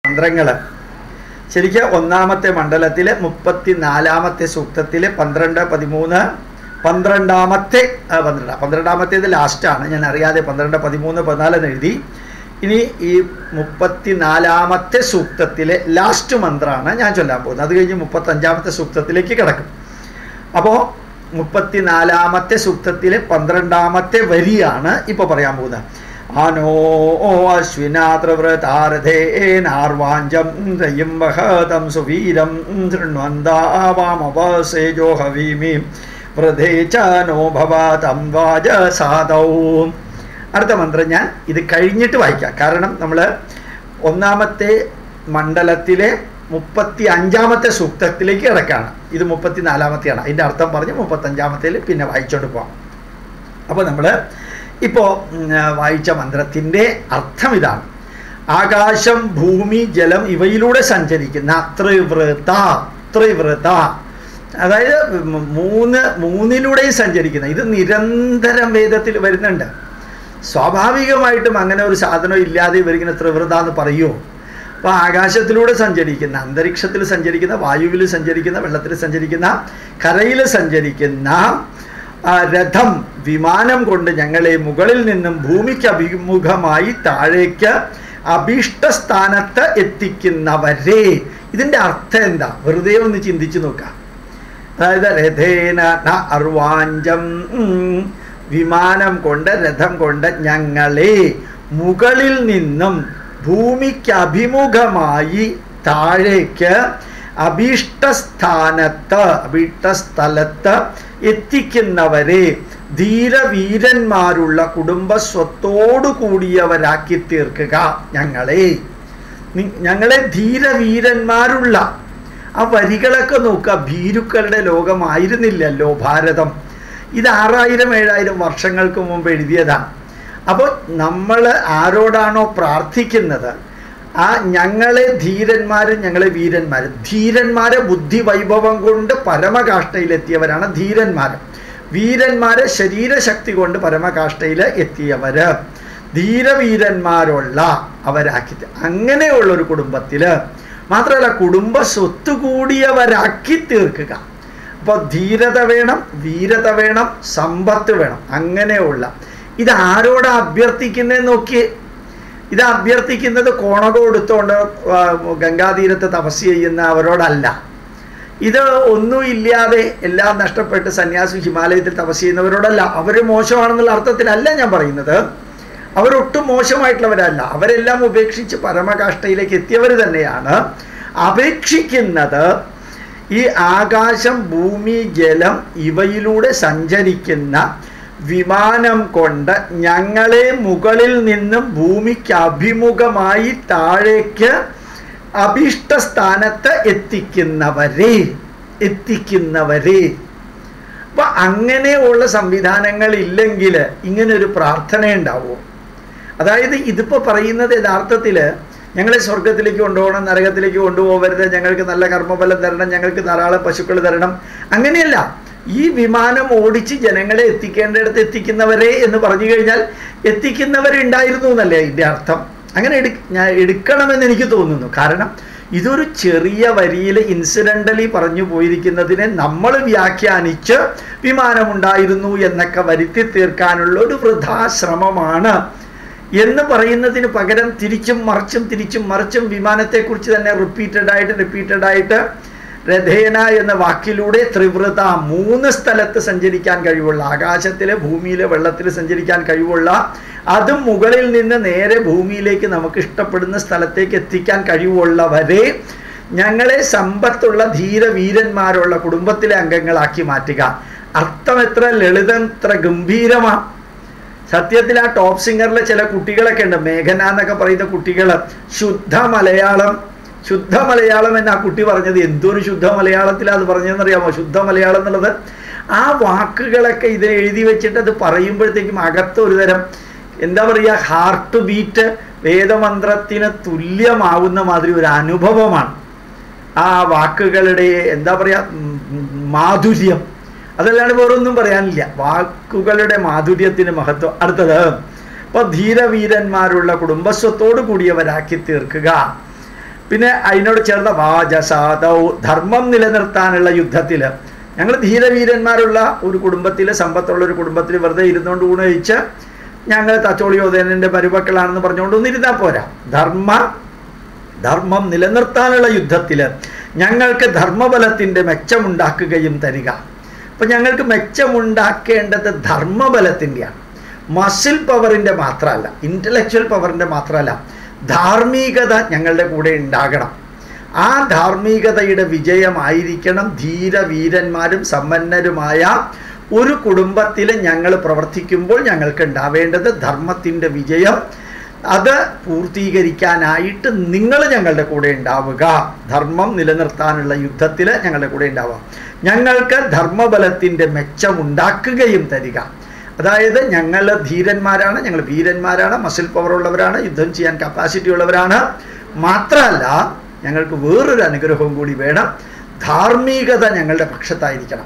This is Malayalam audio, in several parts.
മന്ത്രങ്ങൾ ശരിക്കും ഒന്നാമത്തെ മണ്ഡലത്തിലെ മുപ്പത്തി നാലാമത്തെ സൂക്തത്തിലെ പന്ത്രണ്ട് പതിമൂന്ന് പന്ത്രണ്ടാമത്തെ ആ, പന്ത്രണ്ട് പന്ത്രണ്ടാമത്തേത് ലാസ്റ്റാണ് ഞാൻ അറിയാതെ പന്ത്രണ്ട് പതിമൂന്ന് പതിനാലെന്ന് എഴുതി ഇനി ഈ മുപ്പത്തി നാലാമത്തെ സൂക്തത്തിലെ ലാസ്റ്റ് മന്ത്രമാണ് ഞാൻ ചൊല്ലാൻ പോകുന്നത് അത് കഴിഞ്ഞ് മുപ്പത്തഞ്ചാമത്തെ സൂക്തത്തിലേക്ക് കിടക്കും അപ്പോൾ മുപ്പത്തിനാലാമത്തെ സൂക്തത്തിലെ പന്ത്രണ്ടാമത്തെ വരിയാണ് ഇപ്പോൾ പറയാൻ പോകുന്നത് ആനോ അശ്വിനാത്രവ്രതാരഥേനാർവാഞ്ചം ദയും വഹതം സുവീരം ശൃണ്വന്താവാമവസേജോ ഹവീമി വൃതേ ച നോ ഭവതം വാജസാദൗ അടുത്ത മന്ത്രം ഞാൻ ഇത് കഴിഞ്ഞിട്ട് വായിക്കാം കാരണം നമ്മൾ ഒന്നാമത്തെ മണ്ഡലത്തിലെ മുപ്പത്തി അഞ്ചാമത്തെ സൂക്തത്തിലേക്ക് കിടക്കുകയാണ് ഇത് മുപ്പത്തി നാലാമത്തെയാണ് അതിൻ്റെ അർത്ഥം പറഞ്ഞ് മുപ്പത്തഞ്ചാമത്തേൽ പിന്നെ വായിച്ചോണ്ട് പോവാം അപ്പോൾ നമ്മൾ ഇപ്പോൾ വായിച്ച മന്ത്രത്തിൻ്റെ അർത്ഥം ഇതാണ് ആകാശം ഭൂമി ജലം ഇവയിലൂടെ സഞ്ചരിക്കുന്ന ത്രിവൃത ത്രിവൃത അതായത് മ് മൂന്ന് മൂന്നിലൂടെയും സഞ്ചരിക്കുന്ന ഇത് നിരന്തരം വേദത്തിൽ വരുന്നുണ്ട് സ്വാഭാവികമായിട്ടും അങ്ങനെ ഒരു സാധനം ഇല്ലാതെ ഇവരിങ്ങനെ ത്രിവൃത എന്ന് പറയുമോ അപ്പോൾ ആകാശത്തിലൂടെ സഞ്ചരിക്കുന്ന അന്തരീക്ഷത്തിൽ സഞ്ചരിക്കുന്ന വായുവിൽ സഞ്ചരിക്കുന്ന വെള്ളത്തിൽ സഞ്ചരിക്കുന്ന കരയിൽ സഞ്ചരിക്കുന്ന ആ, രഥം വിമാനം കൊണ്ട് ഞങ്ങളെ മുകളിൽ നിന്നും ഭൂമിക്ക് അഭിമുഖമായി താഴേക്ക് അഭീഷ്ടസ്ഥാനത്ത് എത്തിക്കുന്നവരെ ഇതിൻ്റെ അർത്ഥം എന്താ വെറുതെ ഒന്ന് ചിന്തിച്ചു നോക്കാം അതായത് രഥേന ന അർവാഞ്ചം ഉം, വിമാനം കൊണ്ട് രഥം കൊണ്ട് ഞങ്ങളെ മുകളിൽ നിന്നും ഭൂമിക്ക് അഭിമുഖമായി താഴേക്ക് അഭീഷ്ടസ്ഥാനത്ത് അഭീഷ്ടസ്ഥലത്ത് എത്തിക്കുന്നവരെ ധീരവീരന്മാരുള്ള കുടുംബ സ്വത്തോടു കൂടിയവരാക്കി തീർക്കുക ഞങ്ങളെ നി- ഞങ്ങളെ ധീരവീരന്മാരുള്ള ആ വരികളൊക്കെ നോക്കുക ഭീരുക്കളുടെ ലോകമായിരുന്നില്ലല്ലോ ഭാരതം ഇത് ആറായിരം ഏഴായിരം വർഷങ്ങൾക്ക് മുമ്പ് എഴുതിയതാണ് അപ്പോൾ നമ്മൾ ആരോടാണോ പ്രാർത്ഥിക്കുന്നത് ആ ഞങ്ങളെ ധീരന്മാരും ഞങ്ങളെ വീരന്മാരും ധീരന്മാരെ ബുദ്ധി വൈഭവം കൊണ്ട് പരമകാഷ്ഠയിലെത്തിയവരാണ് ധീരന്മാർ വീരന്മാരെ ശരീരശക്തി കൊണ്ട് പരമകാഷ്ഠയിൽ എത്തിയവര് ധീരവീരന്മാരുള്ള അവരാക്കി അങ്ങനെയുള്ള ഒരു കുടുംബത്തിൽ മാത്രമല്ല കുടുംബ സ്വത്ത് കൂടിയവരാക്കി തീർക്കുക അപ്പോൾ ധീരത വേണം വീരത വേണം സമ്പത്ത് വേണം അങ്ങനെയുള്ള ഇത് ആരോടാ അഭ്യർത്ഥിക്കുന്നതെന്ന് നോക്കിയേ ഇത് അഭ്യർത്ഥിക്കുന്നത് കോണകം എടുത്തുകൊണ്ട് ആ, ഗംഗാതീരത്ത് തപസ് ചെയ്യുന്ന അവരോടല്ല ഇത് ഒന്നുമില്ലാതെ എല്ലാം നഷ്ടപ്പെട്ട് സന്യാസി ഹിമാലയത്തിൽ തപസ് ചെയ്യുന്നവരോടല്ല അവർ മോശമാണെന്നുള്ള അർത്ഥത്തിലല്ല ഞാൻ പറയുന്നത് അവരൊട്ടും മോശമായിട്ടുള്ളവരല്ല അവരെല്ലാം ഉപേക്ഷിച്ച് പരമകാഷ്ഠയിലേക്ക് എത്തിയവർ തന്നെയാണ് അപേക്ഷിക്കുന്നത് ഈ ആകാശം ഭൂമി ജലം ഇവയിലൂടെ സഞ്ചരിക്കുന്ന വിമാനം കൊണ്ട് ഞങ്ങളെ മുകളിൽ നിന്നും ഭൂമിക്ക് അഭിമുഖമായി താഴേക്ക് അഭീഷ്ടസ്ഥാനത്ത് എത്തിക്കുന്നവരെ എത്തിക്കുന്നവരെ അപ്പൊ അങ്ങനെയുള്ള സംവിധാനങ്ങൾ ഇല്ലെങ്കിൽ ഇങ്ങനെ ഒരു പ്രാർത്ഥന ഉണ്ടാവുമോ അതായത് ഇതിപ്പോ പറയുന്നത് യഥാർത്ഥത്തിൽ ഞങ്ങളെ സ്വർഗത്തിലേക്ക് കൊണ്ടുപോകണം നരകത്തിലേക്ക് കൊണ്ടുപോകരുത് ഞങ്ങൾക്ക് നല്ല കർമ്മഫലം തരണം ഞങ്ങൾക്ക് ധാരാളം പശുക്കൾ തരണം അങ്ങനെയല്ല ഈ വിമാനം ഓടിച്ച് ജനങ്ങളെ എത്തിക്കേണ്ടിടത്ത് എത്തിക്കുന്നവരെ എന്ന് പറഞ്ഞു കഴിഞ്ഞാൽ എത്തിക്കുന്നവരുണ്ടായിരുന്നു എന്നല്ലേ ഇതിൻ്റെ അർത്ഥം അങ്ങനെ എടു ഞാൻ എടുക്കണമെന്ന് എനിക്ക് തോന്നുന്നു കാരണം ഇതൊരു ചെറിയ വരിയിൽ ഇൻസിഡൻ്റലി പറഞ്ഞു പോയിരിക്കുന്നതിനെ നമ്മൾ വ്യാഖ്യാനിച്ച് വിമാനമുണ്ടായിരുന്നു എന്നൊക്കെ വരുത്തി തീർക്കാനുള്ള ഒരു വൃഥാശ്രമമാണ് എന്ന് പറയുന്നതിന് പകരം തിരിച്ചും മറിച്ചും തിരിച്ചും മറിച്ചും വിമാനത്തെക്കുറിച്ച് തന്നെ റിപ്പീറ്റഡ് ആയിട്ട് റിപ്പീറ്റഡ് ആയിട്ട് രഥേന എന്ന വാക്കിലൂടെ ത്രിവൃത മൂന്ന് സ്ഥലത്ത് സഞ്ചരിക്കാൻ കഴിവുള്ള ആകാശത്തിലെ ഭൂമിയിലെ വെള്ളത്തിൽ സഞ്ചരിക്കാൻ കഴിവുള്ള അതും മുകളിൽ നിന്ന് നേരെ ഭൂമിയിലേക്ക് നമുക്ക് ഇഷ്ടപ്പെടുന്ന സ്ഥലത്തേക്ക് എത്തിക്കാൻ കഴിവുള്ളവരെ ഞങ്ങളെ സമ്പത്തുള്ള ധീര വീരന്മാരുള്ള കുടുംബത്തിലെ അംഗങ്ങളാക്കി മാറ്റുക അർത്ഥം എത്ര ലളിതം എത്ര ഗംഭീരമാണ് സത്യത്തിൽ ആ ടോപ്പ് സിംഗറിലെ ചില കുട്ടികളൊക്കെ ഉണ്ട് മേഘന എന്നൊക്കെ പറയുന്ന കുട്ടികൾ ശുദ്ധ മലയാളം ശുദ്ധ മലയാളം എന്ന് ആ കുട്ടി പറഞ്ഞത് എന്തൊരു ശുദ്ധ മലയാളത്തിലാണ് അത് പറഞ്ഞതെന്നറിയാമോ ശുദ്ധ മലയാളം എന്നുള്ളത് ആ വാക്കുകളൊക്കെ ഇതിൽ എഴുതി വെച്ചിട്ട് അത് പറയുമ്പോഴത്തേക്കും അകത്ത് ഒരു തരം എന്താ പറയുക ഹാർട്ട് ബീറ്റ് വേദമന്ത്രത്തിന് തുല്യമാവുന്ന മാതിരി ഒരു അനുഭവമാണ് ആ വാക്കുകളുടെ എന്താ പറയുക ഉം, ഉം, മാധുര്യം അതല്ലാണ്ട് വേറൊന്നും പറയാനില്ല വാക്കുകളുടെ മാധുര്യത്തിന് മഹത്വം അടുത്തത് ഇപ്പൊ ധീരവീരന്മാരുള്ള കുടുംബസ്വത്തോടു കൂടിയവരാക്കി തീർക്കുക പിന്നെ അതിനോട് ചേർന്ന വാജസാദൗ ധർമ്മം നിലനിർത്താനുള്ള യുദ്ധത്തിൽ ഞങ്ങൾ ധീരവീരന്മാരുള്ള ഒരു കുടുംബത്തിൽ സമ്പത്തുള്ള ഒരു കുടുംബത്തിൽ വെറുതെ ഇരുന്നുകൊണ്ട് ഊണ് കഴിച്ച് ഞങ്ങൾ തച്ചോളിയോധനൻ്റെ മരുമക്കളാണെന്ന് പറഞ്ഞുകൊണ്ടൊന്നും ഇരുന്നാൽ പോരാ ധർമ്മ ധർമ്മം നിലനിർത്താനുള്ള യുദ്ധത്തിൽ ഞങ്ങൾക്ക് ധർമ്മബലത്തിൻ്റെ മെച്ചമുണ്ടാക്കുകയും തരിക അപ്പം ഞങ്ങൾക്ക് മെച്ചമുണ്ടാക്കേണ്ടത് ധർമ്മബലത്തിൻ്റെയാണ് മസിൽ പവറിൻ്റെ മാത്രമല്ല ഇൻ്റലക്ച്വൽ പവറിൻ്റെ മാത്രമല്ല ധാർമ്മികത ഞങ്ങളുടെ കൂടെ ഉണ്ടാകണം ആ ധാർമ്മികതയുടെ വിജയമായിരിക്കണം ധീരവീരന്മാരും സമ്പന്നരുമായ ഒരു കുടുംബത്തിൽ ഞങ്ങൾ പ്രവർത്തിക്കുമ്പോൾ ഞങ്ങൾക്ക് ഉണ്ടാവേണ്ടത് ധർമ്മത്തിൻ്റെ വിജയം അത് പൂർത്തീകരിക്കാനായിട്ട് നിങ്ങൾ ഞങ്ങളുടെ കൂടെ ഉണ്ടാവുക ധർമ്മം നിലനിർത്താനുള്ള യുദ്ധത്തിൽ ഞങ്ങളുടെ കൂടെ ഉണ്ടാവുക ഞങ്ങൾക്ക് ധർമ്മബലത്തിൻ്റെ മെച്ചമുണ്ടാക്കുകയും തരിക അതായത് ഞങ്ങൾ ധീരന്മാരാണ് ഞങ്ങൾ വീരന്മാരാണ് മസിൽ പവർ ഉള്ളവരാണ് യുദ്ധം ചെയ്യാൻ കപ്പാസിറ്റി ഉള്ളവരാണ് മാത്രമല്ല ഞങ്ങൾക്ക് വേറൊരു അനുഗ്രഹവും കൂടി വേണം ധാർമ്മികത ഞങ്ങളുടെ പക്ഷത്തായിരിക്കണം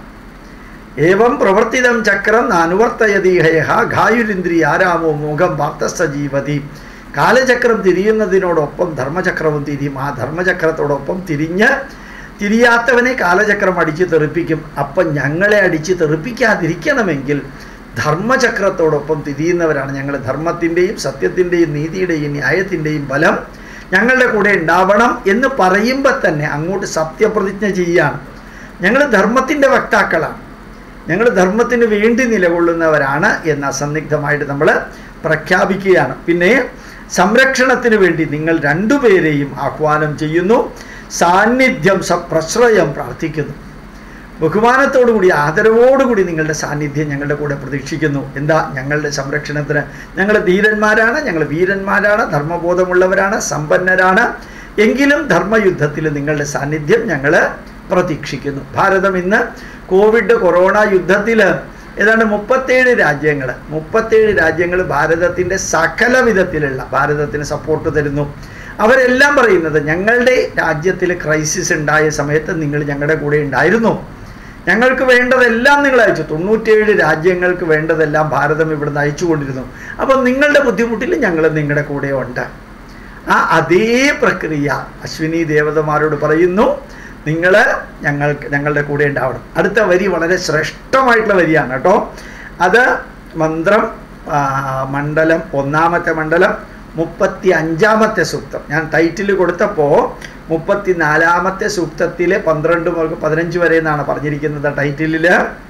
ഏവം പ്രവർത്തിതം ചക്രം അനുവർത്തയതീഹയ ഘായുരിന്ദ്രിയാരാമോ മുഖം വാർത്തസജീവതി കാലചക്രം തിരിയുന്നതിനോടൊപ്പം ധർമ്മചക്രവും തിരിയും ആ ധർമ്മചക്രത്തോടൊപ്പം തിരിഞ്ഞ് തിരിയാത്തവനെ കാലചക്രം അടിച്ച് തെറിപ്പിക്കും അപ്പം ഞങ്ങളെ അടിച്ച് തെറിപ്പിക്കാതിരിക്കണമെങ്കിൽ ധർമ്മചക്രത്തോടൊപ്പം തിരിയുന്നവരാണ് ഞങ്ങൾ ധർമ്മത്തിൻ്റെയും സത്യത്തിൻ്റെയും നീതിയുടെയും ന്യായത്തിൻ്റെയും ബലം ഞങ്ങളുടെ കൂടെ ഉണ്ടാവണം എന്ന് പറയുമ്പോൾ തന്നെ അങ്ങോട്ട് സത്യപ്രതിജ്ഞ ചെയ്യാണ് ഞങ്ങൾ ധർമ്മത്തിൻ്റെ വക്താക്കളാണ് ഞങ്ങൾ ധർമ്മത്തിന് വേണ്ടി നിലകൊള്ളുന്നവരാണ് എന്ന് അസന്നിഗ്ധമായിട്ട് നമ്മൾ പ്രഖ്യാപിക്കുകയാണ് പിന്നെ സംരക്ഷണത്തിന് വേണ്ടി നിങ്ങൾ രണ്ടുപേരെയും ആഹ്വാനം ചെയ്യുന്നു സാന്നിധ്യം സപ്രശ്രയം പ്രാർത്ഥിക്കുന്നു ബഹുമാനത്തോടുകൂടി ആദരവോടുകൂടി നിങ്ങളുടെ സാന്നിധ്യം ഞങ്ങളുടെ കൂടെ പ്രതീക്ഷിക്കുന്നു എന്താ ഞങ്ങളുടെ സംരക്ഷണത്തിന് ഞങ്ങൾ ധീരന്മാരാണ് ഞങ്ങൾ വീരന്മാരാണ് ധർമ്മബോധമുള്ളവരാണ് സമ്പന്നരാണ് എങ്കിലും ധർമ്മയുദ്ധത്തിൽ നിങ്ങളുടെ സാന്നിധ്യം ഞങ്ങൾ പ്രതീക്ഷിക്കുന്നു ഭാരതം ഇന്ന് കോവിഡ് കൊറോണ യുദ്ധത്തിൽ ഏതാണ്ട് മുപ്പത്തേഴ് രാജ്യങ്ങൾ മുപ്പത്തേഴ് രാജ്യങ്ങൾ ഭാരതത്തിൻ്റെ സകല വിധത്തിലുള്ള ഭാരതത്തിന് സപ്പോർട്ട് തരുന്നു അവരെല്ലാം പറയുന്നത് ഞങ്ങളുടെ രാജ്യത്തിൽ ക്രൈസിസ് ഉണ്ടായ സമയത്ത് നിങ്ങൾ ഞങ്ങളുടെ കൂടെ ഉണ്ടായിരുന്നു ഞങ്ങൾക്ക് വേണ്ടതെല്ലാം നിങ്ങൾ അയച്ചു തൊണ്ണൂറ്റേഴ് രാജ്യങ്ങൾക്ക് വേണ്ടതെല്ലാം ഭാരതം ഇവിടുന്ന് അയച്ചുകൊണ്ടിരുന്നു അപ്പോൾ നിങ്ങളുടെ ബുദ്ധിമുട്ടിൽ ഞങ്ങൾ നിങ്ങളുടെ കൂടെ ഉണ്ട് ആ അതേ പ്രക്രിയ അശ്വിനി ദേവതമാരോട് പറയുന്നു നിങ്ങൾ ഞങ്ങൾക്ക് ഞങ്ങളുടെ കൂടെ ഉണ്ടാവണം അടുത്ത വരി വളരെ ശ്രേഷ്ഠമായിട്ടുള്ള വരിയാണ് കേട്ടോ അത് മന്ത്രം ആ, മണ്ഡലം ഒന്നാമത്തെ മണ്ഡലം മുപ്പത്തി അഞ്ചാമത്തെ സൂക്തം ഞാൻ ടൈറ്റിൽ കൊടുത്തപ്പോൾ മുപ്പത്തി നാലാമത്തെ സൂക്തത്തിലെ പന്ത്രണ്ട് മുതൽ പതിനഞ്ച് വരെ എന്നാണ് പറഞ്ഞിരിക്കുന്നത് ടൈറ്റിലിൽ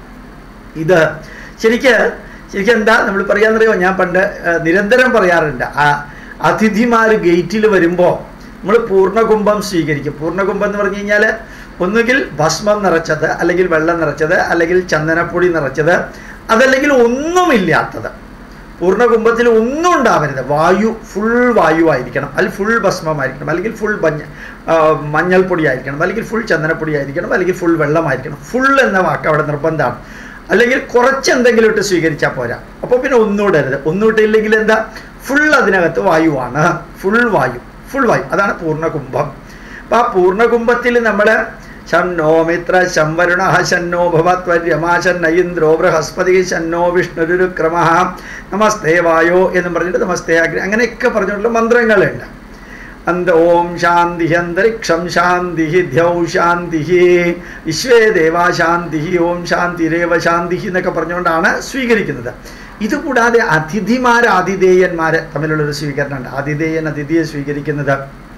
ഇത് ശരിക്ക് ശരിക്കും എന്താ നമ്മൾ പറയാന്നറിയോ ഞാൻ പണ്ട് ആ, നിരന്തരം പറയാറുണ്ട് ആ അതിഥിമാർ ഗേറ്റിൽ വരുമ്പോൾ നമ്മൾ പൂർണ്ണകുംഭം സ്വീകരിക്കും പൂർണ്ണകുംഭം എന്ന് പറഞ്ഞു കഴിഞ്ഞാൽ ഒന്നുകിൽ ഭസ്മം നിറച്ചത് അല്ലെങ്കിൽ വെള്ളം നിറച്ചത് അല്ലെങ്കിൽ ചന്ദനപ്പൊടി നിറച്ചത് അതല്ലെങ്കിൽ ഒന്നുമില്ലാത്തത് പൂർണ്ണകുംഭത്തിൽ ഒന്നും ഉണ്ടാവരുത് വായു ഫുൾ വായു ആയിരിക്കണം അല്ലെങ്കിൽ ഫുൾ ഭസ്മമായിരിക്കണം അല്ലെങ്കിൽ ഫുൾ മഞ്ഞ ആ, മഞ്ഞൾപ്പൊടി ആയിരിക്കണം അല്ലെങ്കിൽ ഫുൾ ചന്ദനപ്പൊടി ആയിരിക്കണം അല്ലെങ്കിൽ ഫുൾ വെള്ളമായിരിക്കണം ഫുൾ എന്ന വാക്ക് അവിടെ നിർബന്ധമാണ് അല്ലെങ്കിൽ കുറച്ച് എന്തെങ്കിലും ഇട്ട് സ്വീകരിച്ചാൽ പോരാ അപ്പോൾ പിന്നെ ഒന്നും ഇടരുത് ഒന്നും ഇട്ടില്ലെങ്കിൽ എന്താ ഫുൾ അതിനകത്ത് വായുവാണ് ഫുൾ വായു ഫുൾ വായു അതാണ് പൂർണ്ണകുംഭം അപ്പോൾ ആ പൂർണ്ണകുംഭത്തിൽ നമ്മൾ ശന്നോ മിത്ര ശംവരുണ ശന്നോ ഭവത്വര്യമാശന്ന ഇന്ദ്രോ ബൃഹസ്പതി ശന്നോ വിഷ്ണുരുക്രമ നമസ്തേ വായോ എന്നും പറഞ്ഞിട്ട് നമസ്തേ അഗ്നി അങ്ങനെയൊക്കെ പറഞ്ഞുകൊണ്ടുള്ള മന്ത്രങ്ങളുണ്ട് അന്ത ഓം ശാന്തി അന്തരിക്ഷം ശാന്തി ദ്യൗ ശാന്തി വിശ്വേ ദേവാ ശാന്തി ഓം ശാന്തിരേവ ശാന്തി എന്നൊക്കെ പറഞ്ഞുകൊണ്ടാണ് സ്വീകരിക്കുന്നത് ഇതുകൂടാതെ അതിഥിമാർ ആതിഥേയന്മാർ തമ്മിലുള്ളൊരു സ്വീകരണമുണ്ട് ആതിഥേയൻ അതിഥിയെ സ്വീകരിക്കുന്നത്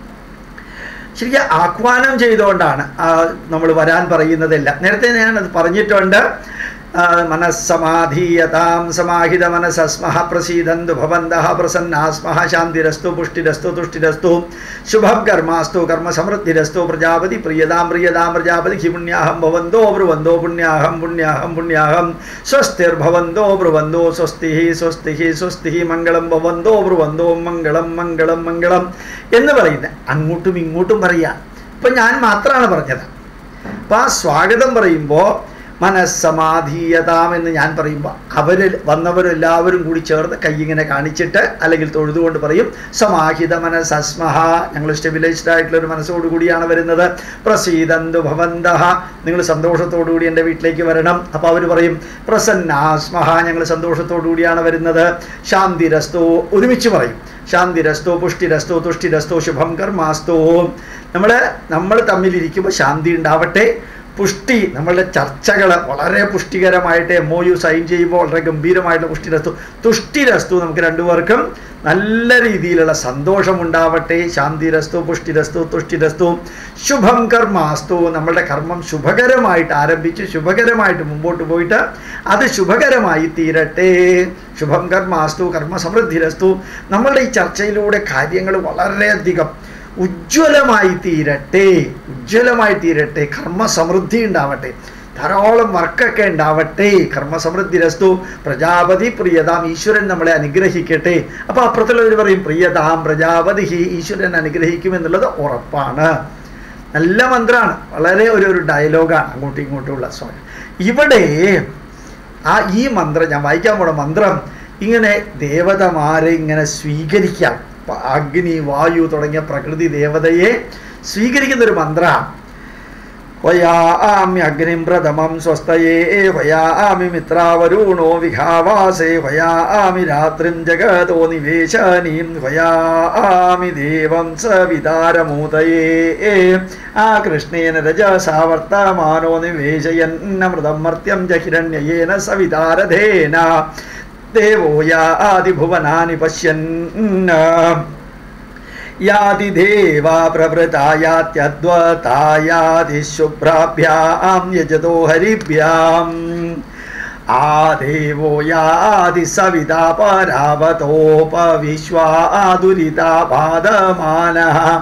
ശരിക്കും ആഹ്വാനം ചെയ്തുകൊണ്ടാണ് നമ്മൾ വരാൻ പറയുന്നതല്ല നേരത്തെ ഞാനത് പറഞ്ഞിട്ടുണ്ട് ആ, മനസ്സമാധീയതാം സമാഹിത മനസ്സസ്മഹ പ്രസീദന്തു ഭവന്തഃ പ്രസന്നാസ്മഹ ശാന്തിരസ്തു പുഷ്ടിരസ്തു തുഷ്ടിരസ്തു ശുഭം കർമാസ്തു കർമ്മ സമൃദ്ധിരസ്തു പ്രജാപതി പ്രിയതാം പ്രിയതാം പ്രജാപതി ഹി പുണ്യാഹം ഭവന്തോ ബ്രുവന്തോ പുണ്യാഹം പുണ്യാഹം പുണ്യാഹം സ്വസ്തിർഭവന്തോ ബ്രുവന്തോ സ്വസ്തി സ്വസ്തി സ്വസ്തി മംഗളം ഭവന്തോ ബ്രുവന്തോ മംഗളം മംഗളം മംഗളം എന്ന് പറയുന്നത് അങ്ങോട്ടും ഇങ്ങോട്ടും പറയാം ഇപ്പം ഞാൻ മാത്രമാണ് പറഞ്ഞത് അപ്പം ആ സ്വാഗതം പറയുമ്പോൾ മനസ്സമാധീയതാം എന്ന് ഞാൻ പറയുമ്പോൾ അവർ വന്നവരെല്ലാവരും കൂടി ചേർന്ന് കൈ ഇങ്ങനെ കാണിച്ചിട്ട് അല്ലെങ്കിൽ തൊഴുതുകൊണ്ട് പറയും സമാഹിത മനസ്സസ്മഹ ഞങ്ങൾ സ്റ്റെബിലൈസ്ഡ് ആയിട്ടുള്ള ഒരു മനസ്സോടു കൂടിയാണ് വരുന്നത് പ്രസീതന്തു ഭവന്തഹ നിങ്ങൾ സന്തോഷത്തോടു കൂടി എൻ്റെ വീട്ടിലേക്ക് വരണം അപ്പോൾ അവർ പറയും പ്രസന്നാസ്മഹ ഞങ്ങൾ സന്തോഷത്തോടു കൂടിയാണ് വരുന്നത് ശാന്തിരസ്തു ഒരുമിച്ച് പറയും ശാന്തിരസ്തോ പുഷ്ടിരസ്തോ തുഷ്ടിരസ്തോ ശുഭം കർമാസ്തോ നമ്മൾ നമ്മൾ തമ്മിലിരിക്കുമ്പോൾ ശാന്തി ഉണ്ടാവട്ടെ പുഷ്ടി നമ്മളുടെ ചർച്ചകൾ വളരെ പുഷ്ടികരമായിട്ട് എം ഒ യു സൈൻ ചെയ്യുമ്പോൾ വളരെ ഗംഭീരമായിട്ടുള്ള പുഷ്ടിരസ്തു തുഷ്ടിരസ്തു നമുക്ക് രണ്ടുപേർക്കും നല്ല രീതിയിലുള്ള സന്തോഷം ഉണ്ടാവട്ടെ ശാന്തിരസ്തു പുഷ്ടിരസ്തു തുഷ്ടിരസ്തു ശുഭം കർമാസ്തു നമ്മളുടെ കർമ്മം ശുഭകരമായിട്ട് ആരംഭിച്ച് ശുഭകരമായിട്ട് മുമ്പോട്ട് പോയിട്ട് അത് ശുഭകരമായി തീരട്ടെ ശുഭം കർമാസ്തു കർമ്മ സമൃദ്ധിരസ്തു നമ്മളുടെ ഈ ചർച്ചയിലൂടെ കാര്യങ്ങൾ വളരെയധികം ഉജ്ജ്വലമായി തീരട്ടെ ഉജ്ജ്വലമായി തീരട്ടെ കർമ്മ സമൃദ്ധി ഉണ്ടാവട്ടെ ധാരാളം വർക്കൊക്കെ ഉണ്ടാവട്ടെ കർമ്മസമൃദ്ധിരസ്തു പ്രജാപതി പ്രിയതാം ഈശ്വരൻ നമ്മളെ അനുഗ്രഹിക്കട്ടെ അപ്പോൾ അപ്പുറത്തുള്ളവർ പറയും പ്രിയതാം പ്രജാപതി ഈശ്വരൻ അനുഗ്രഹിക്കുമെന്നുള്ളത് ഉറപ്പാണ് നല്ല മന്ത്രമാണ് വളരെ ഒരു ഒരു ഡയലോഗാണ് അങ്ങോട്ടും ഇങ്ങോട്ടുമുള്ള സ്വാമി ഇവിടെ ആ ഈ മന്ത്രം ഞാൻ വായിക്കാൻ പോണ മന്ത്രം ഇങ്ങനെ ദേവതമാരെ ഇങ്ങനെ സ്വീകരിക്കാം പ- അഗ്നി വായു തുടങ്ങിയ പ്രകൃതി ദേവതയെ സ്വീകരിക്കുന്ന ഒരു മന്ത്രമാണ് ഹൊയാമ്യഗ്നിം പ്രഥമം സ്വസ്തയേ ഹൊയാമി മിത്രാവരുണോ വിഘാവാസേ ഹൊയാമി രാത്രിം ജഗതോ നിവേശനീം ഹൊയാമി ദേവം സവിതാരമൂതയേ ആ കൃഷ്ണേന രജസാ വർത്തമാനോ നിവേശയന്നമൃതം മർത്യം ജ ഹിരണ്യയേന സവിതാരധേന ദേവോ യാതിഭുവനാനി പശ്യൻ യാതി ദേവാ പ്രവൃതായാത്യദ്വതായാതി ശുഭ്രാഭ്യാം യജതോ ഹരിഭ്യാം ആ ദേവോ യാതി സവിതാ പരാവതോപവിശ്വാദുരിതാപാദമാന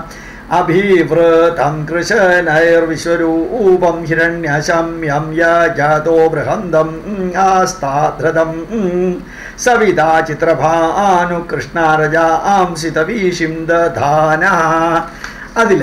അഭിവൃതം കൃശനൈർവിശ്വരൂപം ഹിരണ്യശമ്യം യജതോ ബൃഹന്തം ആസ്താധൃതം സവിതാ ചിത്രഭാനു കൃഷ്ണാരജാംസിതവീഷിം ദധാന അതിൽ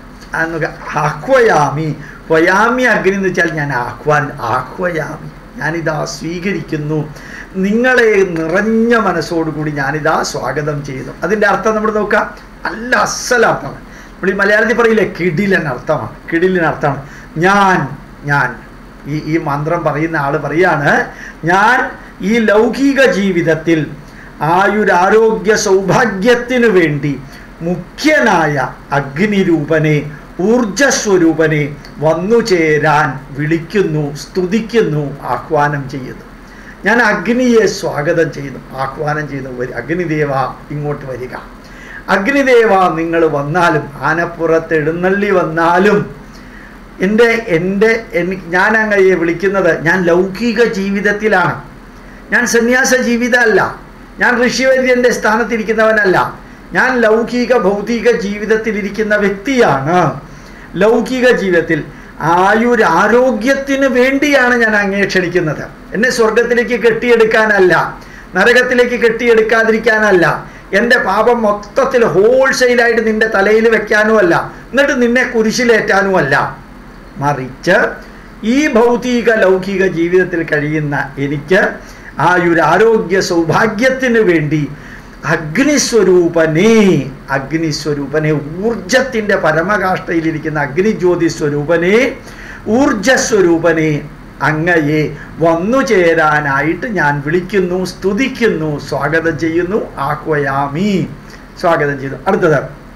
ആഹ്വയാമി ഹ്വയാമി അഗ്നി എന്ന് വെച്ചാൽ ഞാൻ ആഹ്വാൻ ആഹ്വയാമി ഞാനിതാ സ്വീകരിക്കുന്നു നിങ്ങളെ നിറഞ്ഞ മനസ്സോടുകൂടി ഞാനിതാ സ്വാഗതം ചെയ്യുന്നു അതിൻ്റെ അർത്ഥം നമ്മൾ നോക്കാം നല്ല അസലർത്ഥമാണ് നമ്മൾ ഈ മലയാളത്തിൽ പറയില്ലേ കിടിലൻ അർത്ഥമാണ് കിടിലൻ അർത്ഥമാണ് ഞാൻ ഞാൻ ഈ ഈ മന്ത്രം പറയുന്ന ആൾ പറയാണ് ഞാൻ ഈ ലൗകിക ജീവിതത്തിൽ ആയുരാരോഗ്യ സൗഭാഗ്യത്തിനു വേണ്ടി മുഖ്യനായ അഗ്നിരൂപനെ ഊർജസ്വരൂപനെ വന്നു ചേരാൻ വിളിക്കുന്നു സ്തുതിക്കുന്നു ആഹ്വാനം ചെയ്യുന്നു ഞാൻ അഗ്നിയെ സ്വാഗതം ചെയ്യുന്നു ആഹ്വാനം ചെയ്യുന്നു വരി അഗ്നിദേവ ഇങ്ങോട്ട് വരിക അഗ്നിദേവ നിങ്ങൾ വന്നാലും ആനപ്പുറത്ത് എഴുന്നള്ളി വന്നാലും എൻ്റെ എൻ്റെ എനിക്ക് ഞാൻ അങ്ങയെ വിളിക്കുന്നത് ഞാൻ ലൗകിക ജീവിതത്തിലാണ് ഞാൻ സന്യാസ ജീവിതമല്ല ഞാൻ ഋഷിവര്യൻ്റെ സ്ഥാനത്തിരിക്കുന്നവനല്ല ഞാൻ ലൗകിക ഭൗതിക ജീവിതത്തിലിരിക്കുന്ന വ്യക്തിയാണ് ലൗകിക ജീവിതത്തിൽ ആയുരാരോഗ്യത്തിന് വേണ്ടിയാണ് ഞാൻ അങ്ങയെ ക്ഷണിക്കുന്നത് എന്നെ സ്വർഗത്തിലേക്ക് കെട്ടിയെടുക്കാനല്ല നരകത്തിലേക്ക് കെട്ടിയെടുക്കാതിരിക്കാനല്ല എൻ്റെ പാപം മൊത്തത്തിൽ ഹോൾസെയിലായിട്ട് നിന്റെ തലയിൽ വെക്കാനുമല്ല എന്നിട്ട് നിന്നെ കുരിശിലേറ്റാനുമല്ല മറിച്ച് ഈ ഭൗതിക ലൗകിക ജീവിതത്തിൽ കഴിയുന്ന എനിക്ക് ആയുരാരോഗ്യ സൗഭാഗ്യത്തിന് വേണ്ടി അഗ്നിസ്വരൂപനെ അഗ്നിസ്വരൂപനെ ഊർജത്തിൻ്റെ പരമകാഷ്ഠയിലിരിക്കുന്ന അഗ്നിജ്യോതി സ്വരൂപനെ ഊർജസ്വരൂപനെ അങ്ങയെ വന്നു ചേരാനായിട്ട് ഞാൻ വിളിക്കുന്നു സ്തുതിക്കുന്നു സ്വാഗതം ചെയ്യുന്നു ആഹ്വയാമി സ്വാഗതം ചെയ്തു അടുത്തത്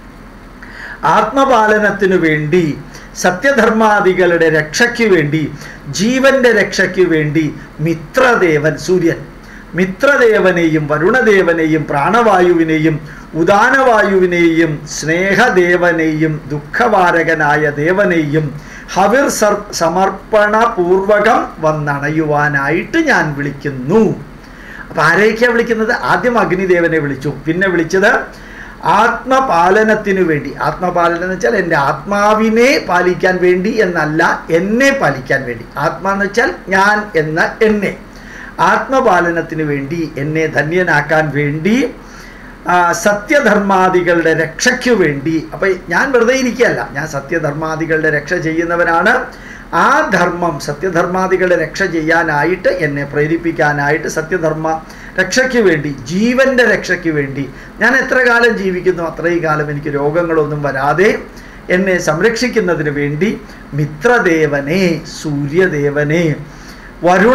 ആത്മപാലനത്തിനു വേണ്ടി സത്യധർമാദികളുടെ രക്ഷയ്ക്ക് വേണ്ടി ജീവന്റെ രക്ഷയ്ക്ക് വേണ്ടി മിത്രദേവൻ സൂര്യൻ മിത്രദേവനെയും വരുണദേവനെയും പ്രാണവായുവിനെയും ഉദാനവായുവിനെയും സ്നേഹദേവനെയും ദുഃഖവാരകനായ ദേവനെയും ഹവിർ സർ സമർപ്പണപൂർവകം വന്നണയുവാനായിട്ട് ഞാൻ വിളിക്കുന്നു അപ്പൊ ആരെയൊക്കെയാണ് വിളിക്കുന്നത് ആദ്യം അഗ്നിദേവനെ വിളിച്ചു പിന്നെ വിളിച്ചത് ആത്മപാലനത്തിനു വേണ്ടി ആത്മപാലനം എന്ന് വെച്ചാൽ എൻ്റെ ആത്മാവിനെ പാലിക്കാൻ വേണ്ടി എന്നല്ല എന്നെ പാലിക്കാൻ വേണ്ടി ആത്മാ എന്ന് വെച്ചാൽ ഞാൻ എന്ന എന്നെ ആത്മപാലനത്തിന് വേണ്ടി എന്നെ ധന്യനാക്കാൻ വേണ്ടി ആ, സത്യധർമാദികളുടെ രക്ഷയ്ക്കു വേണ്ടി അപ്പം ഞാൻ വെറുതെ ഇരിക്കുകയല്ല ഞാൻ സത്യധർമാദികളുടെ രക്ഷ ചെയ്യുന്നവനാണ് ആ ധർമ്മം സത്യധർമാദികളുടെ രക്ഷ ചെയ്യാനായിട്ട് എന്നെ പ്രേരിപ്പിക്കാനായിട്ട് സത്യധർമ്മ രക്ഷയ്ക്ക് വേണ്ടി ജീവന്റെ രക്ഷയ്ക്ക് വേണ്ടി ഞാൻ എത്ര കാലം ജീവിക്കുന്നു അത്രയും കാലം എനിക്ക് രോഗങ്ങളൊന്നും വരാതെ എന്നെ സംരക്ഷിക്കുന്നതിന് വേണ്ടി മിത്രദേവനെ സൂര്യദേവനെ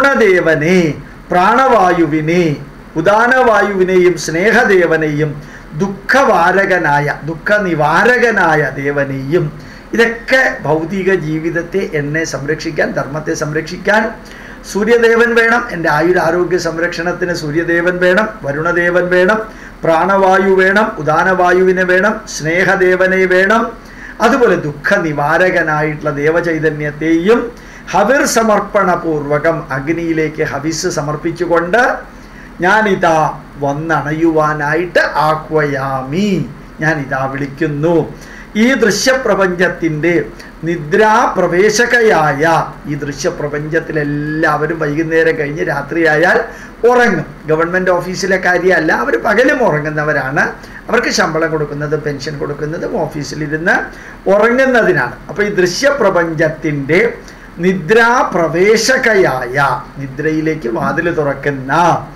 വരുണദേവനെ പ്രാണവായുവിനെ ഉദാനവായുവിനെയും സ്നേഹദേവനെയും ദുഃഖവാരകനായ ദുഃഖനിവാരകനായ ദേവനെയും ഇതൊക്കെ ഭൗതിക ജീവിതത്തെ എന്നെ സംരക്ഷിക്കാൻ ധർമ്മത്തെ സംരക്ഷിക്കാൻ സൂര്യദേവൻ വേണം എൻ്റെ ആയുരാരോഗ്യ സംരക്ഷണത്തിന് സൂര്യദേവൻ വേണം വരുണദേവൻ വേണം പ്രാണവായു വേണം ഉദാനവായുവിനെ വേണം സ്നേഹദേവനെ വേണം അതുപോലെ ദുഃഖ നിവാരകനായിട്ടുള്ള ദേവചൈതന്യത്തെയും ഹവിർ സമർപ്പണപൂർവകം അഗ്നിയിലേക്ക് ഹവിസ് സമർപ്പിച്ചുകൊണ്ട് ഞാനിതാ വന്നണയുവാനായിട്ട് ആഹ്വയാമി ഞാനിതാ വിളിക്കുന്നു ഈ ദൃശ്യപ്രപഞ്ചത്തിൻ്റെ നിദ്രാപ്രവേശകയായ ഈ ദൃശ്യപ്രപഞ്ചത്തിൽ എല്ലാവരും വൈകുന്നേരം കഴിഞ്ഞ് രാത്രിയായാൽ ഉറങ്ങും ഗവൺമെൻറ് ഓഫീസിലെ കാര്യമല്ല അവർ പകലും ഉറങ്ങുന്നവരാണ് അവർക്ക് ശമ്പളം കൊടുക്കുന്നതും പെൻഷൻ കൊടുക്കുന്നതും ഓഫീസിലിരുന്ന് ഉറങ്ങുന്നതിനാണ് അപ്പോൾ ഈ ദൃശ്യപ്രപഞ്ചത്തിൻ്റെ നിദ്രാപ്രവേശകയായ നിദ്രയിലേക്ക് വാതിൽ തുറക്കുന്ന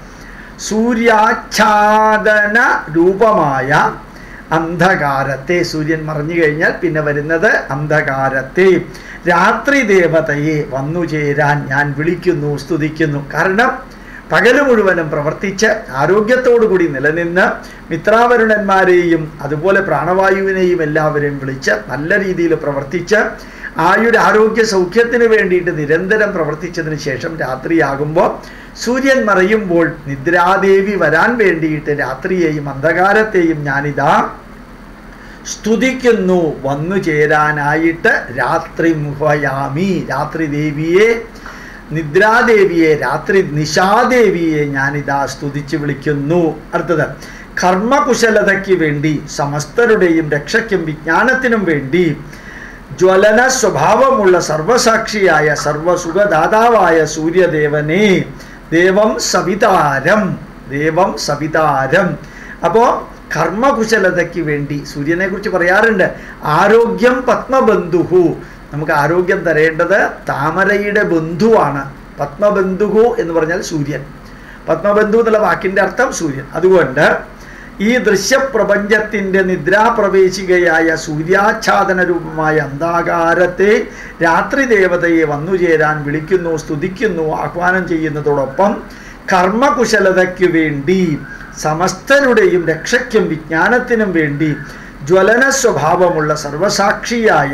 സൂര്യാച്ഛാദന രൂപമായ അന്ധകാരത്തെ സൂര്യൻ മറഞ്ഞു കഴിഞ്ഞാൽ പിന്നെ വരുന്നത് അന്ധകാരത്തെ രാത്രി ദേവതയെ വന്നു ചേരാൻ ഞാൻ വിളിക്കുന്നു സ്തുതിക്കുന്നു കാരണം പകല് മുഴുവനും പ്രവർത്തിച്ച് ആരോഗ്യത്തോടുകൂടി നിലനിന്ന് മിത്രാവരുണന്മാരെയും അതുപോലെ പ്രാണവായുവിനെയും എല്ലാവരെയും വിളിച്ച് നല്ല രീതിയിൽ പ്രവർത്തിച്ച് ആയുര ആരോഗ്യ സൗഖ്യത്തിന് വേണ്ടിയിട്ട് നിരന്തരം പ്രവർത്തിച്ചതിന് ശേഷം രാത്രിയാകുമ്പോൾ സൂര്യൻ മറയുമ്പോൾ നിദ്രാദേവി വരാൻ വേണ്ടിയിട്ട് രാത്രിയെയും അന്ധകാരത്തെയും ഞാനിതാ സ്തുതിക്കുന്നു വന്നു ചേരാനായിട്ട് രാത്രി മുഹയാമി രാത്രി ദേവിയെ നിദ്രാദേവിയെ രാത്രി നിശാദേവിയെ ഞാനിതാ സ്തുതിച്ച് വിളിക്കുന്നു അടുത്തത് കർമ്മകുശലതയ്ക്ക് വേണ്ടി സമസ്തരുടെയും രക്ഷയ്ക്കും വിജ്ഞാനത്തിനും വേണ്ടി ജ്വലന സ്വഭാവമുള്ള സർവസാക്ഷിയായ സർവസുഖദാതാവായ സൂര്യദേവനെ ദേവം സവിതാരം ദേവം സവിതാരം അപ്പോൾ കർമ്മകുശലതയ്ക്ക് വേണ്ടി സൂര്യനെ കുറിച്ച് പറയാറുണ്ട് ആരോഗ്യം പത്മബന്ധുഹു നമുക്ക് ആരോഗ്യം തരേണ്ടത് താമരയുടെ ബന്ധുവാണ് പത്മബന്ധുഹു എന്ന് പറഞ്ഞാൽ സൂര്യൻ പത്മബന്ധു എന്നുള്ള വാക്കിൻ്റെ അർത്ഥം സൂര്യൻ അതുകൊണ്ട് ഈ ദൃശ്യപ്രപഞ്ചത്തിൻ്റെ നിദ്രാപ്രവേശികയായ സൂര്യാച്ഛാദന രൂപമായ അന്ധാകാരത്തെ രാത്രി ദേവതയെ വന്നുചേരാൻ വിളിക്കുന്നു സ്തുതിക്കുന്നു ആഹ്വാനം ചെയ്യുന്നതോടൊപ്പം കർമ്മകുശലതയ്ക്ക് വേണ്ടി സമസ്തരുടെയും രക്ഷയ്ക്കും വിജ്ഞാനത്തിനും വേണ്ടി ജ്വലന സ്വഭാവമുള്ള സർവസാക്ഷിയായ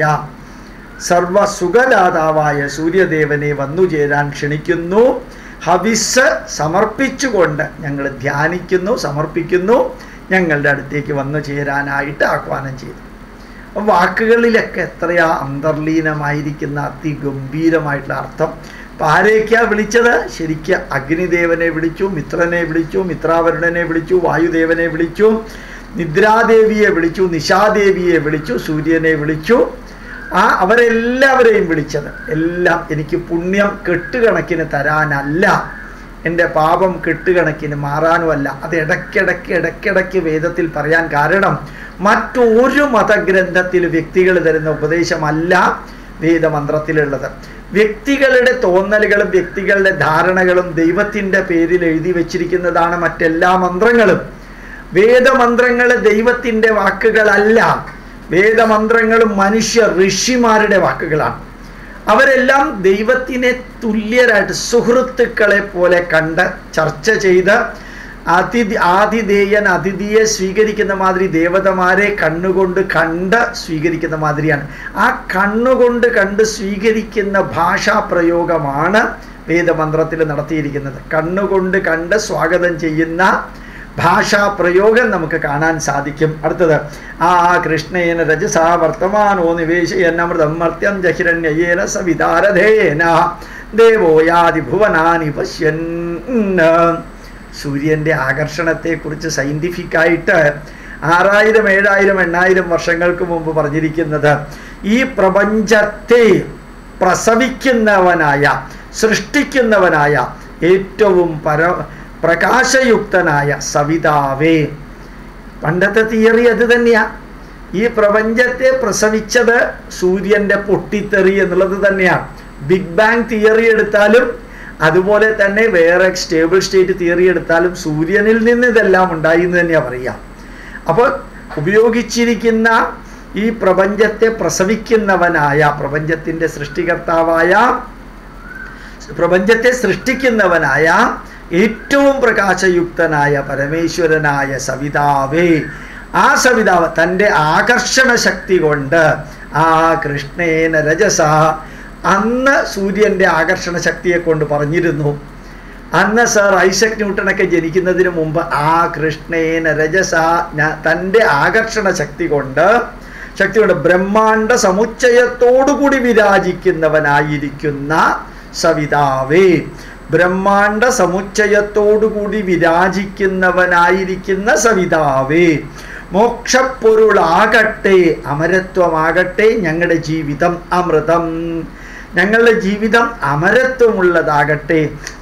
സർവസുഖദാതാവായ സൂര്യദേവനെ വന്നുചേരാൻ ക്ഷണിക്കുന്നു ഹവിസ് സമർപ്പിച്ചുകൊണ്ട് ഞങ്ങൾ ധ്യാനിക്കുന്നു സമർപ്പിക്കുന്നു ഞങ്ങളുടെ അടുത്തേക്ക് വന്നു ചേരാനായിട്ട് ആഹ്വാനം ചെയ്തു അപ്പം വാക്കുകളിലൊക്കെ എത്രയാ അന്തർലീനമായിരിക്കുന്ന അതിഗംഭീരമായിട്ടുള്ള അർത്ഥം അപ്പം ആരെയൊക്കെയാ വിളിച്ചത് ശരിക്ക് അഗ്നിദേവനെ വിളിച്ചു മിത്രനെ വിളിച്ചു മിത്രാവരുണനെ വിളിച്ചു വായുദേവനെ വിളിച്ചു നിദ്രാദേവിയെ വിളിച്ചു നിശാദേവിയെ വിളിച്ചു സൂര്യനെ വിളിച്ചു ആ അവരെല്ലാവരെയും വിളിച്ചത് എല്ലാം എനിക്ക് പുണ്യം കെട്ടുകണക്കിന് തരാനല്ല എൻ്റെ പാപം കെട്ടുകണക്കിന് മാറാനുമല്ല അത് ഇടയ്ക്കിടയ്ക്ക് ഇടയ്ക്കിടയ്ക്ക് വേദത്തിൽ പറയാൻ കാരണം മറ്റൊരു മതഗ്രന്ഥത്തിൽ വ്യക്തികൾ തരുന്ന ഉപദേശമല്ല വേദമന്ത്രത്തിലുള്ളത് വ്യക്തികളുടെ തോന്നലുകളും വ്യക്തികളുടെ ധാരണകളും ദൈവത്തിൻ്റെ പേരിൽ എഴുതി വച്ചിരിക്കുന്നതാണ് മറ്റെല്ലാ മന്ത്രങ്ങളും വേദമന്ത്രങ്ങൾ ദൈവത്തിൻ്റെ വാക്കുകളല്ല വേദമന്ത്രങ്ങളും മനുഷ്യ ഋഷിമാരുടെ വാക്കുകളാണ് അവരെല്ലാം ദൈവത്തിനെ തുല്യരായിട്ട് സുഹൃത്തുക്കളെ പോലെ കണ്ട് ചർച്ച ചെയ്ത് അതിഥി ആതിഥേയൻ അതിഥിയെ സ്വീകരിക്കുന്ന മാതിരി ദേവതമാരെ കണ്ണുകൊണ്ട് കണ്ട് സ്വീകരിക്കുന്ന മാതിരിയാണ് ആ കണ്ണുകൊണ്ട് കണ്ട് സ്വീകരിക്കുന്ന ഭാഷാ പ്രയോഗമാണ് വേദമന്ത്രത്തിൽ നടത്തിയിരിക്കുന്നത് കണ്ണുകൊണ്ട് കണ്ട് സ്വാഗതം ചെയ്യുന്ന ഭാഷാ പ്രയോഗം നമുക്ക് കാണാൻ സാധിക്കും അടുത്തത് ആ കൃഷ്ണേന രജസാ വർത്തമാനോ നിവേശയൻ അമൃതം മർത്യം ജഹിരണ്യേന സവിതാരഥേന ദേവോ യാതി ഭുവനാനി പശ്യൻ സൂര്യൻ്റെ ആകർഷണത്തെക്കുറിച്ച് സയൻറ്റിഫിക്കായിട്ട് ആറായിരം ഏഴായിരം എണ്ണായിരം വർഷങ്ങൾക്ക് മുമ്പ് പറഞ്ഞിരിക്കുന്നത് ഈ പ്രപഞ്ചത്തെ പ്രസവിക്കുന്നവനായ സൃഷ്ടിക്കുന്നവനായ ഏറ്റവും പര പ്രകാശയുക്തനായ സവിതാവേ പണ്ടത്തെ തിയറി അത് തന്നെയാ ഈ പ്രപഞ്ചത്തെ പ്രസവിച്ചത് സൂര്യൻ്റെ പൊട്ടിത്തെറി എന്നുള്ളത് തന്നെയാണ് ബിഗ് ബാങ് തിയറി എടുത്താലും അതുപോലെ തന്നെ വേറെ സ്റ്റേബിൾ സ്റ്റേറ്റ് തിയറി എടുത്താലും സൂര്യനിൽ നിന്ന് ഇതെല്ലാം ഉണ്ടായി എന്ന് തന്നെയാണ് പറയുക അപ്പോൾ ഉപയോഗിച്ചിരിക്കുന്ന ഈ പ്രപഞ്ചത്തെ പ്രസവിക്കുന്നവനായ പ്രപഞ്ചത്തിൻ്റെ സൃഷ്ടികർത്താവായ പ്രപഞ്ചത്തെ സൃഷ്ടിക്കുന്നവനായ ഏറ്റവും പ്രകാശയുക്തനായ പരമേശ്വരനായ സവിതാവേ ആ സവിതാവ് തൻ്റെ ആകർഷണ ശക്തി കൊണ്ട് ആ കൃഷ്ണേന രജസ അന്ന് സൂര്യൻ്റെ ആകർഷണ ശക്തിയെ കൊണ്ട് പറഞ്ഞിരുന്നു അന്ന് സർ ഐസക് ന്യൂട്ടനൊക്കെ ജനിക്കുന്നതിന് മുമ്പ് ആ കൃഷ്ണേന രജസ ഞാ- തൻ്റെ ആകർഷണ ശക്തി കൊണ്ട് ശക്തി കൊണ്ട് ബ്രഹ്മാണ്ട സമുച്ചയത്തോടുകൂടി വിരാജിക്കുന്നവനായിരിക്കുന്ന സവിതാവേ ബ്രഹ്മാണ്ട സമുച്ചയത്തോടുകൂടി വിരാജിക്കുന്നവനായിരിക്കുന്ന സവിതാവേ മോക്ഷപ്പൊരുളാകട്ടെ അമരത്വമാകട്ടെ ഞങ്ങളുടെ ജീവിതം അമൃതം ഞങ്ങളുടെ ജീവിതം അമരത്വമുള്ളതാകട്ടെ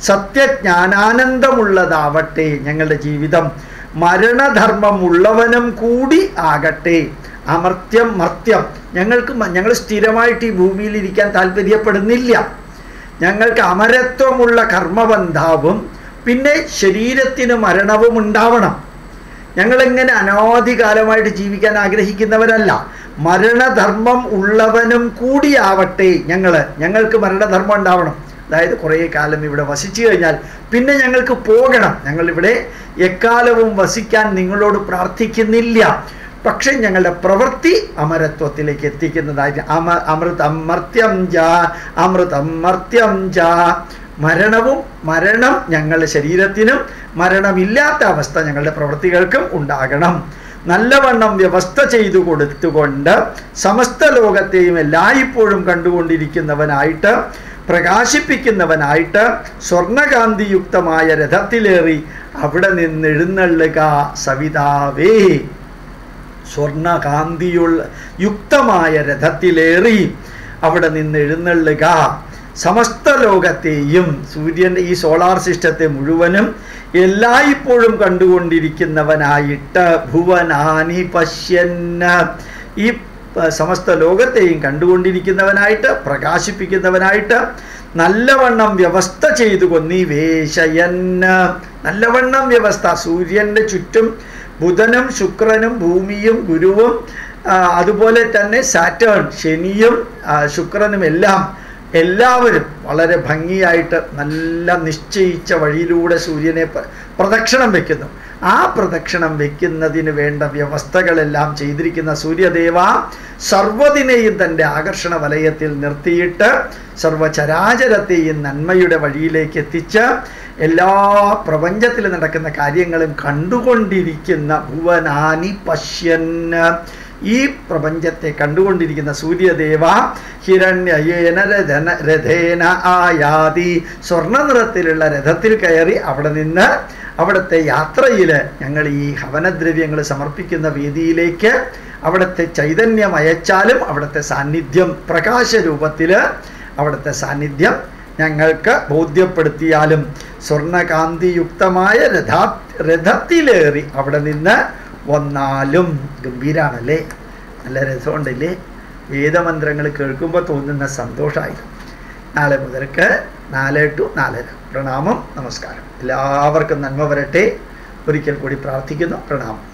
സത്യജ്ഞാനാനന്ദമുള്ളതാവട്ടെ ഞങ്ങളുടെ ജീവിതം മരണധർമ്മമുള്ളവനും കൂടി ആകട്ടെ അമർത്യം മർത്യം ഞങ്ങൾക്ക് മ- ഞങ്ങൾ സ്ഥിരമായിട്ട് ഈ ഭൂമിയിൽ ഇരിക്കാൻ താല്പര്യപ്പെടുന്നില്ല ഞങ്ങൾക്ക് അമരത്വമുള്ള കർമ്മബന്ധാവും പിന്നെ ശരീരത്തിന് മരണവും ഉണ്ടാവണം ഞങ്ങളിങ്ങനെ അനാദികാലമായിട്ട് ജീവിക്കാൻ ആഗ്രഹിക്കുന്നവരല്ല മരണധർമ്മം ഉള്ളവനും കൂടിയാവട്ടെ ഞങ്ങൾ ഞങ്ങൾക്ക് മരണധർമ്മം ഉണ്ടാവണം അതായത് കുറേ കാലം ഇവിടെ വസിച്ചു കഴിഞ്ഞാൽ പിന്നെ ഞങ്ങൾക്ക് പോകണം ഞങ്ങളിവിടെ എക്കാലവും വസിക്കാൻ നിങ്ങളോട് പ്രാർത്ഥിക്കുന്നില്ല പക്ഷെ ഞങ്ങളുടെ പ്രവൃത്തി അമരത്വത്തിലേക്ക് എത്തിക്കുന്നതായിട്ട് അമ അമൃത അമർത്യം ജ അമൃതം മർത്യം ജ മരണവും മരണം ഞങ്ങളുടെ ശരീരത്തിനും മരണമില്ലാത്ത അവസ്ഥ ഞങ്ങളുടെ പ്രവൃത്തികൾക്കും ഉണ്ടാകണം നല്ലവണ്ണം വ്യവസ്ഥ ചെയ്തു കൊടുത്തുകൊണ്ട് സമസ്ത ലോകത്തെയും എല്ലായ്പ്പോഴും കണ്ടുകൊണ്ടിരിക്കുന്നവനായിട്ട് പ്രകാശിപ്പിക്കുന്നവനായിട്ട് സ്വർണകാന്തിയുക്തമായ രഥത്തിലേറി അവിടെ നിന്ന് എഴുന്നള്ളുക സവിതാവേ സ്വർണകാന്തിയുള്ള യുക്തമായ രഥത്തിലേറി അവിടെ നിന്ന് എഴുന്നള്ളുക സമസ്ത ലോകത്തെയും സൂര്യൻ്റെ ഈ സോളാർ സിസ്റ്റത്തെ മുഴുവനും എല്ലായ്പ്പോഴും കണ്ടുകൊണ്ടിരിക്കുന്നവനായിട്ട് ഭുവനാനി പശ്യന്ന ഈ പ- സമസ്ത ലോകത്തെയും കണ്ടുകൊണ്ടിരിക്കുന്നവനായിട്ട് പ്രകാശിപ്പിക്കുന്നവനായിട്ട് നല്ലവണ്ണം വ്യവസ്ഥ ചെയ്തു കൊന്നിവേശയന് നല്ലവണ്ണം വ്യവസ്ഥ സൂര്യൻ്റെ ചുറ്റും ബുധനും ശുക്രനും ഭൂമിയും ഗുരുവും ആ, അതുപോലെ തന്നെ സാറ്റേൺ ശനിയും ആ, ശുക്രനും എല്ലാം എല്ലാവരും വളരെ ഭംഗിയായിട്ട് നല്ല നിശ്ചയിച്ച വഴിയിലൂടെ സൂര്യനെ പ്ര- പ്രദക്ഷിണം വെക്കുന്നു ആ പ്രദക്ഷിണം വെക്കുന്നതിന് വേണ്ട വ്യവസ്ഥകളെല്ലാം ചെയ്തിരിക്കുന്ന സൂര്യദേവ സർവ്വതിനെയും തൻ്റെ ആകർഷണ വലയത്തിൽ നിർത്തിയിട്ട് സർവചരാചരത്തെയും നന്മയുടെ വഴിയിലേക്ക് എത്തിച്ച് എല്ലാ പ്രപഞ്ചത്തിൽ നടക്കുന്ന കാര്യങ്ങളും കണ്ടുകൊണ്ടിരിക്കുന്ന ഭുവനാനി പശ്യന് ഈ പ്രപഞ്ചത്തെ കണ്ടുകൊണ്ടിരിക്കുന്ന സൂര്യദേവ ഹിരണ്യയേന രഥന രഥേന ആയാതി സ്വർണ്ണ നിറത്തിലുള്ള രഥത്തിൽ കയറി അവിടെ നിന്ന് അവിടുത്തെ യാത്രയിൽ ഞങ്ങൾ ഈ ഹവനദ്രവ്യങ്ങൾ സമർപ്പിക്കുന്ന വേദിയിലേക്ക് അവിടുത്തെ ചൈതന്യം അയച്ചാലും അവിടുത്തെ സാന്നിധ്യം പ്രകാശ രൂപത്തിൽ അവിടുത്തെ സാന്നിധ്യം ഞങ്ങൾക്ക് ബോധ്യപ്പെടുത്തിയാലും സ്വർണകാന്തിയുക്തമായ രഥാ രഥത്തിലേറി അവിടെ നിന്ന് വന്നാലും ഗംഭീരാണല്ലേ നല്ല രസമുണ്ടല്ലേ വേദമന്ത്രങ്ങൾ കേൾക്കുമ്പോൾ തോന്നുന്ന സന്തോഷമായി നാളെ മുതൽക്ക് നാല് ടു നാലര പ്രണാമം നമസ്കാരം എല്ലാവർക്കും നന്മ വരട്ടെ ഒരിക്കൽ കൂടി പ്രാർത്ഥിക്കുന്നു പ്രണാമം